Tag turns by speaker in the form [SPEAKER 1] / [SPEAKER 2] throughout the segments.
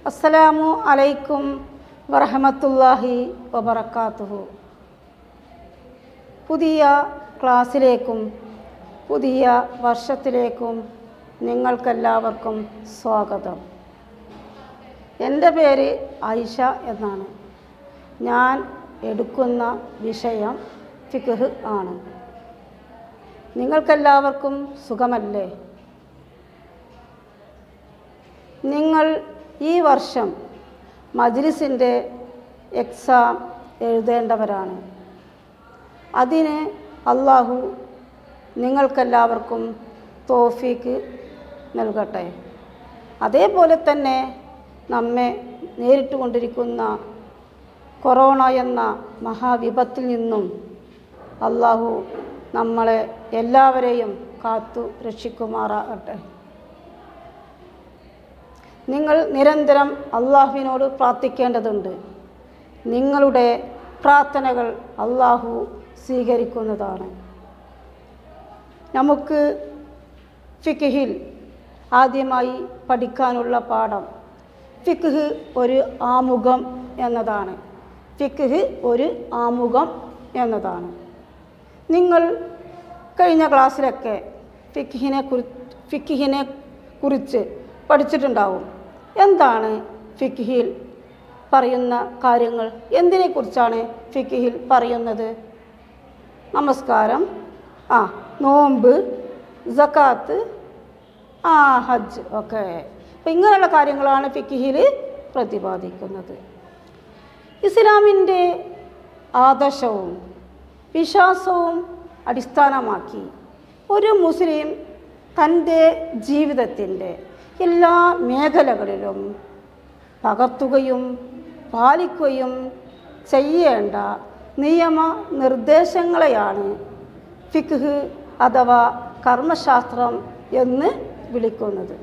[SPEAKER 1] അസ്സലാമു അലൈക്കും വറഹമത്തുല്ലാഹി വബറക്കാത്തുഹു പുതിയ ക്ലാസ്സിലേക്കും പുതിയ വർഷത്തിലേക്കും നിങ്ങൾക്കെല്ലാവർക്കും സ്വാഗതം എൻ്റെ പേര് ആയിഷ എന്നാണ് ഞാൻ എടുക്കുന്ന വിഷയം ഫിഖ് ആണ് നിങ്ങൾക്കെല്ലാവർക്കും സുഖമല്ലേ നിങ്ങൾ ഈ വർഷം മജ്ലിസിൻ്റെ എക്സാം എഴുതേണ്ടവരാണ് അതിന് അള്ളാഹു നിങ്ങൾക്കെല്ലാവർക്കും തോഫീക്ക് നൽകട്ടെ അതേപോലെ തന്നെ നമ്മെ നേരിട്ട് കൊണ്ടിരിക്കുന്ന കൊറോണ എന്ന മഹാവിപത്തിൽ നിന്നും അള്ളാഹു നമ്മളെ എല്ലാവരെയും കാത്തു രക്ഷിക്കുമാറാകട്ടെ നിങ്ങൾ നിരന്തരം അള്ളാഹുവിനോട് പ്രാർത്ഥിക്കേണ്ടതുണ്ട് നിങ്ങളുടെ പ്രാർത്ഥനകൾ അള്ളാഹു സ്വീകരിക്കുന്നതാണ് നമുക്ക് ഫിഖിൽ ആദ്യമായി പഠിക്കാനുള്ള പാഠം ഫിഖ് ഒരു ആമുഖം എന്നതാണ് ഫിഖ് ഒരു ആമുഖം എന്നതാണ് നിങ്ങൾ കഴിഞ്ഞ ക്ലാസ്സിലൊക്കെ ഫിഖിനെ കുറി ഫിഖിനെ കുറിച്ച് പഠിച്ചിട്ടുണ്ടാവും എന്താണ് ഫിഖിൽ പറയുന്ന കാര്യങ്ങൾ എന്തിനെക്കുറിച്ചാണ് ഫിഖിൽ പറയുന്നത് നമസ്കാരം ആ നോമ്പ് സക്കാത്ത് ആ ഹജ്ജ് ഓക്കെ അപ്പം ഇങ്ങനെയുള്ള കാര്യങ്ങളാണ് ഫിഖിൽ പ്രതിപാദിക്കുന്നത് ഇസ്ലാമിൻ്റെ ആദർശവും വിശ്വാസവും അടിസ്ഥാനമാക്കി ഒരു മുസ്ലിം തൻ്റെ ജീവിതത്തിൻ്റെ എല്ലാ മേഖലകളിലും പകർത്തുകയും പാലിക്കുകയും ചെയ്യേണ്ട നിയമ നിർദ്ദേശങ്ങളെയാണ് ഫിഖ് അഥവാ കർമ്മശാസ്ത്രം എന്ന് വിളിക്കുന്നത്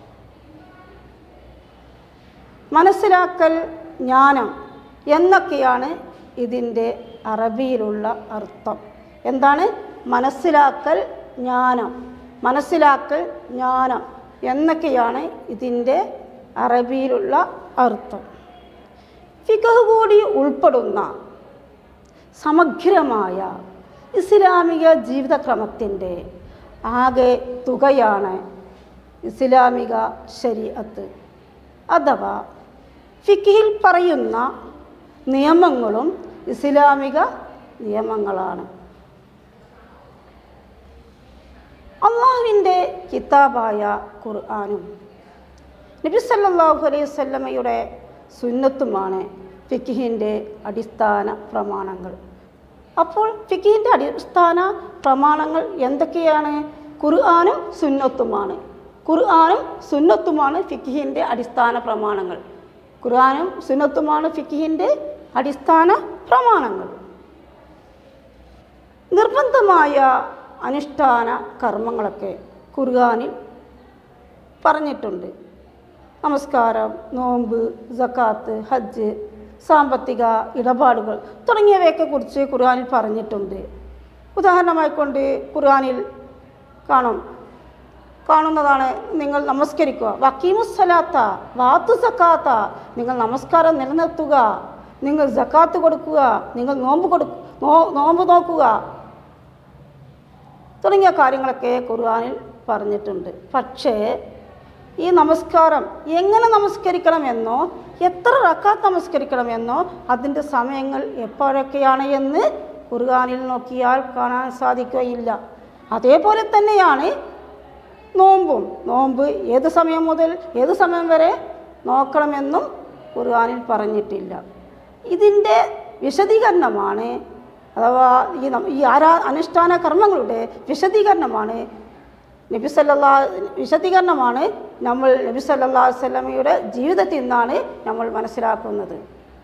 [SPEAKER 1] മനസ്സിലാക്കൽ ജ്ഞാനം എന്നൊക്കെയാണ് ഇതിൻ്റെ അറബിയിലുള്ള അർത്ഥം എന്താണ് മനസ്സിലാക്കൽ ജ്ഞാനം മനസ്സിലാക്കൽ ജ്ഞാനം എന്നൊക്കെയാണ് ഇതിൻ്റെ അറബിയിലുള്ള അർത്ഥം ഫിഖ് കൂടി ഉൾപ്പെടുന്ന സമഗ്രമായ ഇസ്ലാമിക ജീവിതക്രമത്തിൻ്റെ ആകെ തുകയാണ് ഇസ്ലാമിക ശരീഅത്ത് അഥവാ ഫിഖിൽ പറയുന്ന നിയമങ്ങളും ഇസ്ലാമിക നിയമങ്ങളാണ് അള്ളാഹുവിൻ്റെ കിതാബായ ഖുർആാനും നബി സല്ലല്ലാഹു അലൈഹി വസല്ലമയുടെ സുന്നത്തുമാണ് ഫിഖിൻ്റെ അടിസ്ഥാന പ്രമാണങ്ങൾ അപ്പോൾ ഫിഖിൻ്റെ അടിസ്ഥാന പ്രമാണങ്ങൾ എന്തൊക്കെയാണ് ഖുർആാനും സുന്നത്തുമാണ് ഖുർആാനും സുന്നത്തുമാണ് ഫിഖിൻ്റെ അടിസ്ഥാന പ്രമാണങ്ങൾ ഖുർആാനും സുന്നത്തുമാണ് ഫിഖിൻ്റെ അടിസ്ഥാന പ്രമാണങ്ങൾ നിർബന്ധമായ അനുഷ്ഠാന കർമ്മങ്ങളൊക്കെ ഖുർആാനിൽ പറഞ്ഞിട്ടുണ്ട് നമസ്കാരം നോമ്പ് സക്കാത്ത് ഹജ്ജ് സാമ്പത്തിക ഇടപാടുകൾ തുടങ്ങിയവയൊക്കെ കുറിച്ച് ഖുർആാനിൽ പറഞ്ഞിട്ടുണ്ട് ഉദാഹരണമായിക്കൊണ്ട് ഖുർആാനിൽ കാണും കാണുന്നതാണ് നിങ്ങൾ നമസ്കരിക്കുക വക്കീമുസ്സലാത്ത വാത്തു സക്കാത്ത നിങ്ങൾ നമസ്കാരം നിലനിർത്തുക നിങ്ങൾ സക്കാത്ത് കൊടുക്കുക നിങ്ങൾ നോമ്പ് കൊടു നോ നോമ്പ് നോക്കുക തുടങ്ങിയ കാര്യങ്ങളൊക്കെ ഖുർആാനിൽ പറഞ്ഞിട്ടുണ്ട് പക്ഷേ ഈ നമസ്കാരം എങ്ങനെ നമസ്കരിക്കണമെന്നോ എത്ര റക്കാത്ത് നമസ്കരിക്കണമെന്നോ അതിൻ്റെ സമയങ്ങൾ എപ്പോഴൊക്കെയാണ് എന്ന് ഖുർആാനിൽ നോക്കിയാൽ കാണാൻ സാധിക്കുകയില്ല അതേപോലെ തന്നെയാണ് നോമ്പും നോമ്പ് ഏത് സമയം മുതൽ ഏത് സമയം വരെ നോക്കണമെന്നും ഖുർആാനിൽ പറഞ്ഞിട്ടില്ല ഇതിൻ്റെ വിശദീകരണമാണ് അഥവാ ഈ നം- ഈ ആരാ അനുഷ്ഠാന കർമ്മങ്ങളുടെ വിശദീകരണമാണ് നബി സല്ലല്ലാ വിശദീകരണമാണ് നമ്മൾ നബി സല്ലല്ലാഹു അലൈഹി വസല്ലമയുടെ ജീവിതത്തിൽ നിന്നാണ് നമ്മൾ മനസ്സിലാക്കുന്നത്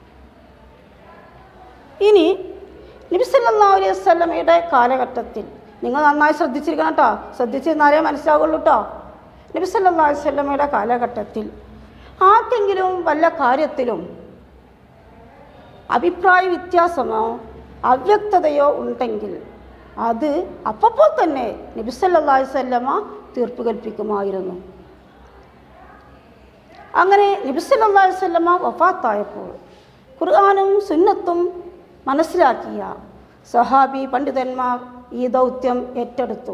[SPEAKER 1] ഇനി നബി സല്ലല്ലാഹു അലൈഹി വസല്ലമയുടെ കാലഘട്ടത്തിൽ നിങ്ങൾ നന്നായി ശ്രദ്ധിച്ചിരിക്കണം കേട്ടോ ശ്രദ്ധിച്ചിരുന്നാലേ മനസ്സിലാവുള്ളൂ കേട്ടോ നബി സല്ലല്ലാഹു അലൈഹി വസല്ലമയുടെ കാലഘട്ടത്തിൽ ആർക്കെങ്കിലും വല്ല കാര്യത്തിലും അഭിപ്രായ വ്യത്യാസമോ അവ്യക്തതയോ ഉണ്ടെങ്കിൽ അത് അപ്പോൾ തന്നെ നബി സല്ലല്ലാഹു അലൈഹി വസല്ലമ തീർപ്പ് കൽപ്പിക്കുമായിരുന്നു അങ്ങനെ നബിസല്ലാ വല്ലമ വഫാത്തായപ്പോൾ ഖുർആാനും സുന്നത്തും മനസ്സിലാക്കിയ സഹാബി പണ്ഡിതന്മാർ ഈ ദൗത്യം ഏറ്റെടുത്തു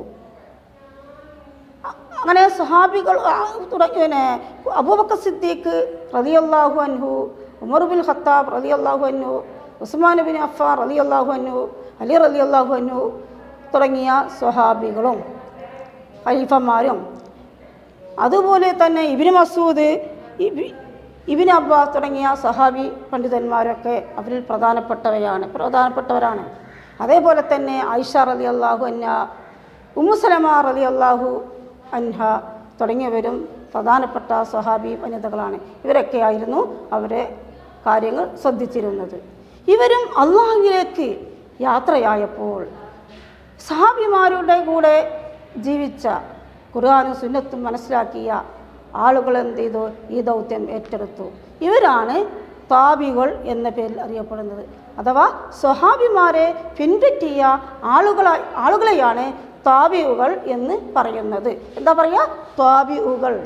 [SPEAKER 1] അങ്ങനെ സഹാബികൾ ആ, തുടങ്ങി പിന്നെ അബൂബക്കർ സിദ്ദീഖ് റളിയല്ലാഹു അൻഹു ഉമർ ബിൻ ഖത്താബ് റളിയല്ലാഹു അൻഹു ഉസ്മാൻ ബിൻ അഫ്ഫാർ റളിയല്ലാഹു അൻഹു അലി റളിയല്ലാഹു അൻഹു തുടങ്ങിയ സ്വഹാബികളും ഖലീഫന്മാരും അതുപോലെ തന്നെ ഇബിന് മസൂദ് ഇബി ഇബിൻ അബ്ബാസ് തുടങ്ങിയ സഹാബി പണ്ഡിതന്മാരൊക്കെ അവരിൽ പ്രധാനപ്പെട്ടവയാണ് പ്രധാനപ്പെട്ടവരാണ് അതേപോലെ തന്നെ ഐഷ റലി അള്ളാഹു അന്ന ഉമ്മുസലമ റലി അള്ളാഹു അൻഹ തുടങ്ങിയവരും പ്രധാനപ്പെട്ട സ്വഹാബി വനിതകളാണ് ഇവരൊക്കെയായിരുന്നു അവരെ കാര്യങ്ങൾ ശ്രദ്ധിച്ചിരുന്നത് ഇവരും അള്ളാഹുവിലേക്ക് യാത്രയായപ്പോൾ സഹാബിമാരുടെ കൂടെ ജീവിച്ച ഖുർആാനും സുന്നത്തും മനസ്സിലാക്കിയ ആളുകൾ എന്ത് ചെയ്തു ഈ ദൗത്യം ഏറ്റെടുത്തു ഇവരാണ് താബികൾ എന്ന പേരിൽ അറിയപ്പെടുന്നത് അഥവാ സ്വഹാബിമാരെ പിൻപറ്റിയ ആളുകളെ ആളുകളെയാണ് താബിയുകൾ എന്ന് പറയുന്നത് എന്താ പറയുക താബിയുകൾ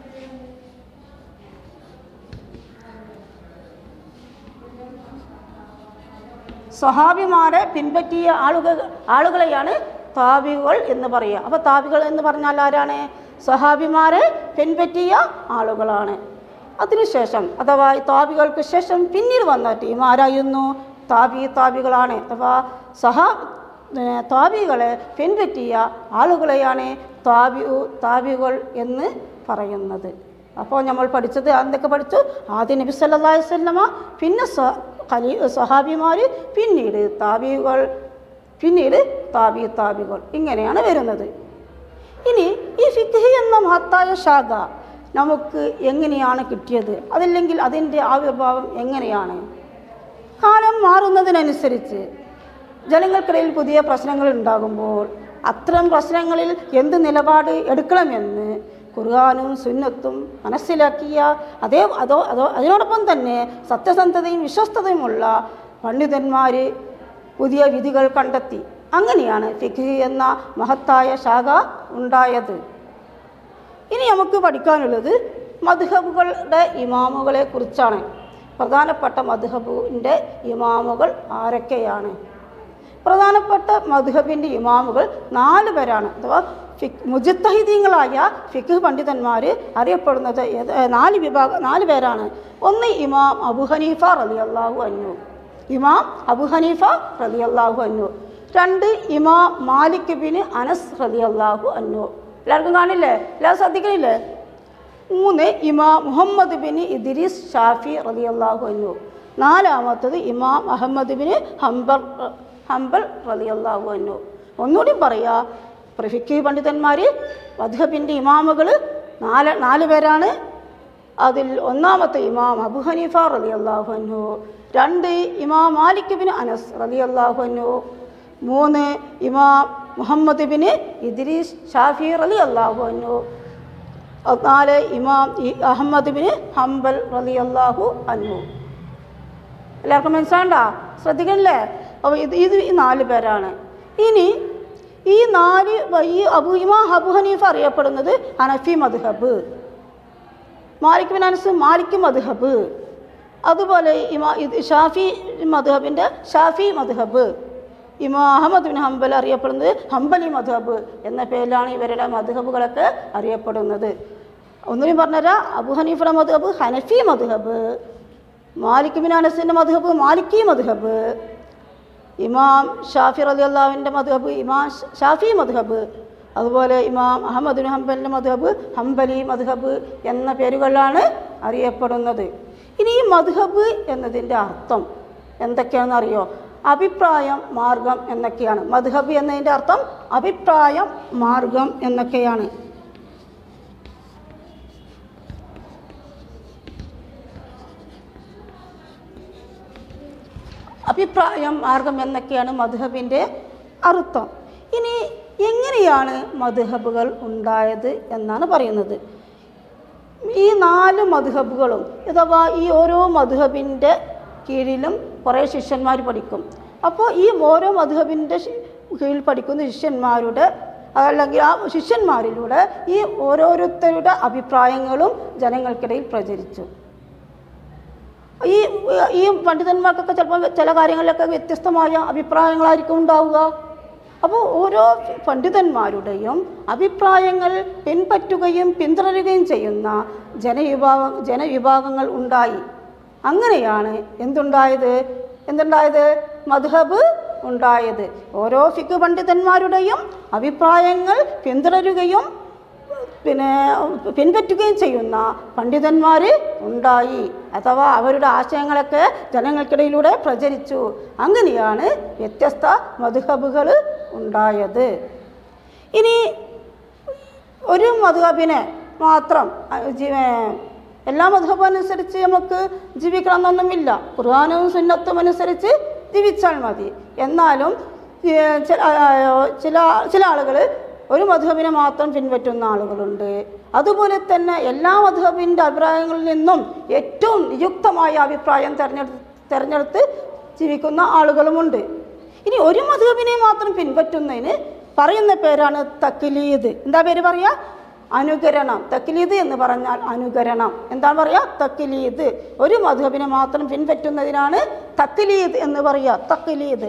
[SPEAKER 1] സ്വഹാബിമാരെ പിൻപറ്റിയ ആളുകൾ ആളുകളെയാണ് താബികൾ എന്ന് പറയുക അപ്പോൾ താബികൾ എന്ന് പറഞ്ഞാൽ ആരാണ് സ്വഹാബിമാരെ പിൻപറ്റിയ ആളുകളാണ് അതിനുശേഷം അഥവാ ഈ താബികൾക്ക് ശേഷം പിന്നീട് വന്ന ടീം ആരായിരുന്നു താബി താബികളാണ് അഥവാ സഹാ ഏർ താബികളെ പിൻപറ്റിയ ആളുകളെയാണ് താബി താബികൾ എന്ന് പറയുന്നത് അപ്പോൾ നമ്മൾ പഠിച്ചത് എന്തൊക്കെ പഠിച്ചു ആദ്യ നബി സല്ലല്ലാഹു അലൈഹി വസല്ലമ പിന്നെ സ്വ- ഖലീ സഹാബിമാർ പിന്നീട് താബികൾ പിന്നീട് താബി താബികൾ ഇങ്ങനെയാണ് വരുന്നത് ഇനി ഈ ഫിഖ് എന്ന മഹത്തായ ശാഖ നമുക്ക് എങ്ങനെയാണ് കിട്ടിയത് അതല്ലെങ്കിൽ അതിൻ്റെ ആവിർഭാവം എങ്ങനെയാണ് കാലം മാറുന്നതിനനുസരിച്ച് ജനങ്ങൾക്കിടയിൽ പുതിയ പ്രശ്നങ്ങൾ ഉണ്ടാകുമ്പോൾ അത്തരം പ്രശ്നങ്ങളിൽ എന്ത് നിലപാട് എടുക്കണമെന്ന് ഖുർആാനും സുന്നത്തും മനസ്സിലാക്കിയ അതേ അതോ അതോ അതിനോടൊപ്പം തന്നെ സത്യസന്ധതയും വിശ്വസ്തതയുമുള്ള പണ്ഡിതന്മാർ പുതിയ വിധികൾ കണ്ടെത്തി അങ്ങനെയാണ് ഫിഖ് എന്ന മഹത്തായ ശാഖ ഉണ്ടായത് ഇനി നമുക്ക് പഠിക്കാനുള്ളത് മധുഹബുകളുടെ ഇമാമുകളെ കുറിച്ചാണ് പ്രധാനപ്പെട്ട മധുഹബിൻ്റെ ഇമാമുകൾ ആരൊക്കെയാണ് പ്രധാനപ്പെട്ട മധുഹബിൻ്റെ ഇമാമുകൾ നാല് പേരാണ് അഥവാ ഫിക് മുജിത്തഹിദീങ്ങളായ ഫിഖ് പണ്ഡിതന്മാർ അറിയപ്പെടുന്നത് ഏത് നാല് വിഭാഗം നാല് പേരാണ് ഒന്ന് ഇമാം അബു ഹനീഫ റലി അള്ളാഹു അന്നു ഇമാം അബു ഹനീഫ റലി അള്ളാഹു അന്നു രണ്ട് ഇമാം മാലിക് ബിൻ അനസ് റലി അള്ളാഹു അന്നു എല്ലാവർക്കും കാണില്ലേ എല്ലാവരും ശ്രദ്ധിക്കണില്ലേ മൂന്ന് ഇമാം മുഹമ്മദ് ബിൻ ഇദ്രീസ് ഷാഫി റലി അള്ളാഹു അന്നു നാലാമത്തത് ഇമാം അഹമ്മദ് ബിൻ ഹംബൽ ഹംബൽ റലി അള്ളാഹു അന്നു ഒന്നുകൂടി പറയാ പ്രഫിക്ക് പണ്ഡിതന്മാർ മധുഹബിൻ്റെ ഇമാമുകൾ നാല് നാല് പേരാണ് അതിൽ ഒന്നാമത്തെ ഇമാം അബു ഹനീഫ റലി അള്ളാഹു അന്നു രണ്ട് ഇമാം മാലിക് ബിൻ അനസ് റലി അള്ളാഹു അന്നു മൂന്ന് ഇമാം മുഹമ്മദ് ബിൻ ഇദ്രീസ് ഷാഫി റലി അള്ളാഹു അന്നു നാല് ഇമാം ഇ അഹമ്മദ് ബിൻ ഹംബൽ റലി അള്ളാഹു അന്നു എല്ലാവർക്കും മനസ്സിലാണ്ട ശ്രദ്ധിക്കണില്ലേ അപ്പോൾ ഇത് ഇത് ഈ നാല് പേരാണ് ഇനി ഈ നാല് വ- ഈ അബു ഇമാ അബു ഹനീഫ അറിയപ്പെടുന്നത് ഹനഫി മദ്ഹബ് മാലിക് ബിൻ അനസ് മാലിക് മദ്ഹബ് അതുപോലെ ഇമാ ഇത് ഷാഫി മദ്ഹബിൻ്റെ ഷാഫി മദ്ഹബ് ഇമാ അഹമ്മദ് ബിൻ ഹംബൽ അറിയപ്പെടുന്നത് ഹംബലി മദ്ഹബ് എന്ന പേരിലാണ് ഇവരുടെ മദ്ഹബുകളൊക്കെ അറിയപ്പെടുന്നത് ഒന്നുകൂടി പറഞ്ഞുതരാം അബു ഹനീഫയുടെ മദ്ഹബ് ഹനഫി മദ്ഹബ് മാലിക് ബിൻ അനസിൻ്റെ മദ്ഹബ് മാലിക്കി മദ്ഹബ് ഇമാം ഷാഫി റലി അള്ളാഹുവിൻ്റെ മദ്ഹബ് ഇമാം ഷ- ഷാഫി മദ്ഹബ് അതുപോലെ ഇമാം അഹമ്മദ് ബിൻ ഹംബലിൻ്റെ മദ്ഹബ് ഹംബലി മദ്ഹബ് എന്ന പേരുകളിലാണ് അറിയപ്പെടുന്നത് ഇനി ഈ മദ്ഹബ് എന്നതിൻ്റെ അർത്ഥം എന്തൊക്കെയാണെന്ന് അറിയോ അഭിപ്രായം മാർഗം എന്നൊക്കെയാണ് മദ്ഹബ് എന്നതിൻ്റെ അർത്ഥം അഭിപ്രായം മാർഗം എന്നൊക്കെയാണ് അഭിപ്രായം മാർഗം എന്നൊക്കെയാണ് മധുഹബിൻ്റെ അർത്ഥം ഇനി എങ്ങനെയാണ് മധുഹബുകൾ ഉണ്ടായത് എന്നാണ് പറയുന്നത് ഈ നാല് മധുഹബുകളും അഥവാ ഈ ഓരോ മധുഹബിൻ്റെ കീഴിലും കുറേ ശിഷ്യന്മാർ പഠിക്കും അപ്പോൾ ഈ ഓരോ മധുഹബിൻ്റെ കീഴിൽ പഠിക്കുന്ന ശിഷ്യന്മാരുടെ അല്ലെങ്കിൽ ആ ശിഷ്യന്മാരിലൂടെ ഈ ഓരോരുത്തരുടെ അഭിപ്രായങ്ങളും ജനങ്ങൾക്കിടയിൽ പ്രചരിച്ചു ഈ ഈ പണ്ഡിതന്മാർക്കൊക്കെ ചിലപ്പോൾ ചില കാര്യങ്ങളിലൊക്കെ വ്യത്യസ്തമായ അഭിപ്രായങ്ങളായിരിക്കും ഉണ്ടാവുക അപ്പോൾ ഓരോ പണ്ഡിതന്മാരുടെയും അഭിപ്രായങ്ങൾ പിൻപറ്റുകയും പിന്തുടരുകയും ചെയ്യുന്ന ജനവിഭാഗ ജനവിഭാഗങ്ങൾ ഉണ്ടായി അങ്ങനെയാണ് എന്തുണ്ടായത് എന്തുണ്ടായത് മധുഹബ് ഉണ്ടായത് ഓരോ ഫിഖ് പണ്ഡിതന്മാരുടെയും അഭിപ്രായങ്ങൾ പിന്തുടരുകയും പിന്നെ പിൻപറ്റുകയും ചെയ്യുന്ന പണ്ഡിതന്മാർ ഉണ്ടായി അഥവാ അവരുടെ ആശയങ്ങളൊക്കെ ജനങ്ങൾക്കിടയിലൂടെ പ്രചരിച്ചു അങ്ങനെയാണ് വ്യത്യസ്ത മധുഹബുകൾ ഉണ്ടായത് ഇനി ഒരു മധുഹബിനെ മാത്രം അഹ് ജീ- എല്ലാ മധുഹബും അനുസരിച്ച് നമുക്ക് ജീവിക്കണമെന്നൊന്നുമില്ല ഖുർആാനും സുന്നത്തും അനുസരിച്ച് ജീവിച്ചാൽ മതി എന്നാലും ഏഹ്, ചില ആ, ചില ചില ആളുകൾ ഒരു മധുഹബിനെ മാത്രം പിൻപറ്റുന്ന ആളുകളുണ്ട് അതുപോലെ തന്നെ എല്ലാ മധുഹബിൻ്റെ അഭിപ്രായങ്ങളിൽ നിന്നും ഏറ്റവും നിയുക്തമായ അഭിപ്രായം തിരഞ്ഞെടുത്ത് തിരഞ്ഞെടുത്ത് ജീവിക്കുന്ന ആളുകളുമുണ്ട് ഇനി ഒരു മധുഹബിനെ മാത്രം പിൻപറ്റുന്നതിന് പറയുന്ന പേരാണ് തക്ലീദ് എന്താ പേര് പറയുക അനുകരണം തക്ലീദ് എന്ന് പറഞ്ഞാൽ അനുകരണം എന്താണ് പറയുക തക്ലീദ് ഒരു മധുഹബിനെ മാത്രം പിൻപറ്റുന്നതിനാണ് തക്ലീദ് എന്ന് പറയുക തക്ലീദ്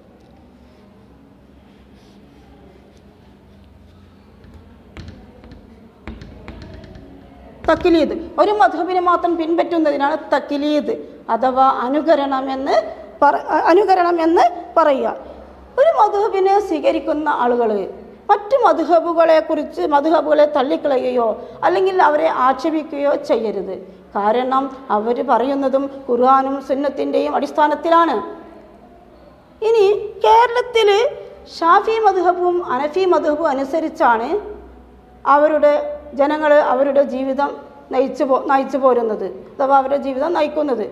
[SPEAKER 1] തക്കിലീദ് ഒരു മധുബിനെ മാത്രം പിൻപറ്റുന്നതിനാണ് തക്കിലീദ് അഥവാ അനുകരണം എന്ന് പറ അനുകരണം എന്ന് പറയുക ഒരു മധുഹബിനെ സ്വീകരിക്കുന്ന ആളുകൾ മറ്റു മധുഹബുകളെ കുറിച്ച് മധുഹബുകളെ തള്ളിക്കളയുകയോ അല്ലെങ്കിൽ അവരെ ആക്ഷേപിക്കുകയോ ചെയ്യരുത് കാരണം അവർ പറയുന്നതും ഖുർആാനും സുന്നത്തിൻ്റെയും അടിസ്ഥാനത്തിലാണ് ഇനി കേരളത്തിൽ ഷാഫി മധുഹബും അനഫി മധുഹബും അനുസരിച്ചാണ് അവരുടെ ജനങ്ങൾ അവരുടെ ജീവിതം നയിച്ചു പോ നയിച്ചു പോരുന്നത് അഥവാ അവരുടെ ജീവിതം നയിക്കുന്നത്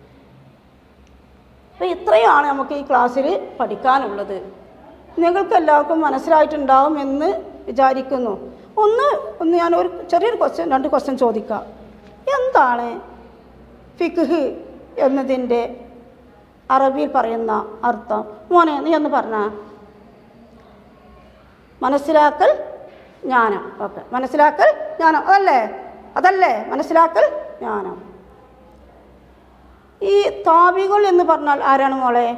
[SPEAKER 1] അപ്പോൾ ഇത്രയാണ് നമുക്ക് ഈ ക്ലാസ്സിൽ പഠിക്കാനുള്ളത് നിങ്ങൾക്ക് എല്ലാവർക്കും മനസ്സിലായിട്ടുണ്ടാവും എന്ന് വിചാരിക്കുന്നു ഒന്ന് ഒന്ന് ഞാൻ ഒരു ചെറിയൊരു ക്വസ്റ്റ്യൻ രണ്ട് ക്വസ്റ്റ്യൻ ചോദിക്കാം എന്താണ് ഫിഖ് എന്നതിൻ്റെ അറബിയിൽ പറയുന്ന അർത്ഥം മോനെ നീ ഒന്ന് പറഞ്ഞ മനസ്സിലാക്കൽ ജ്ഞാനം ഓക്കെ മനസ്സിലാക്കൽ ജ്ഞാനം അതല്ലേ അതല്ലേ മനസ്സിലാക്കൽ ജ്ഞാനം ഈ താബികൾ എന്ന് പറഞ്ഞാൽ ആരാണ് മോളെ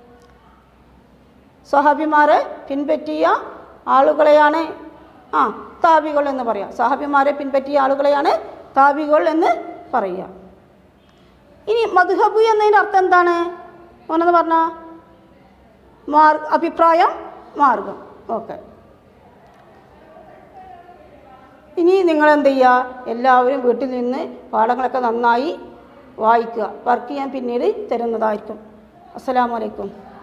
[SPEAKER 1] സഹാബിമാരെ പിൻപറ്റിയ ആളുകളെയാണ് ആ താബികൾ എന്ന് പറയാം സഹാബിമാരെ പിൻപറ്റിയ ആളുകളെയാണ് താബികൾ എന്ന് പറയുക ഇനി മധുഹബ് എന്നതിൻ്റെ അർത്ഥം എന്താണ് മോനെന്ന് പറഞ്ഞ മാർ അഭിപ്രായം മാർഗം ഓക്കെ ഇനി നിങ്ങൾ എന്ത് ചെയ്യുക എല്ലാവരും വീട്ടിൽ നിന്ന് പാഠങ്ങളൊക്കെ നന്നായി വായിക്കുക വർക്ക് ചെയ്യാൻ പിന്നീട് തരുന്നതായിരിക്കും അസ്സലാമു അലൈക്കും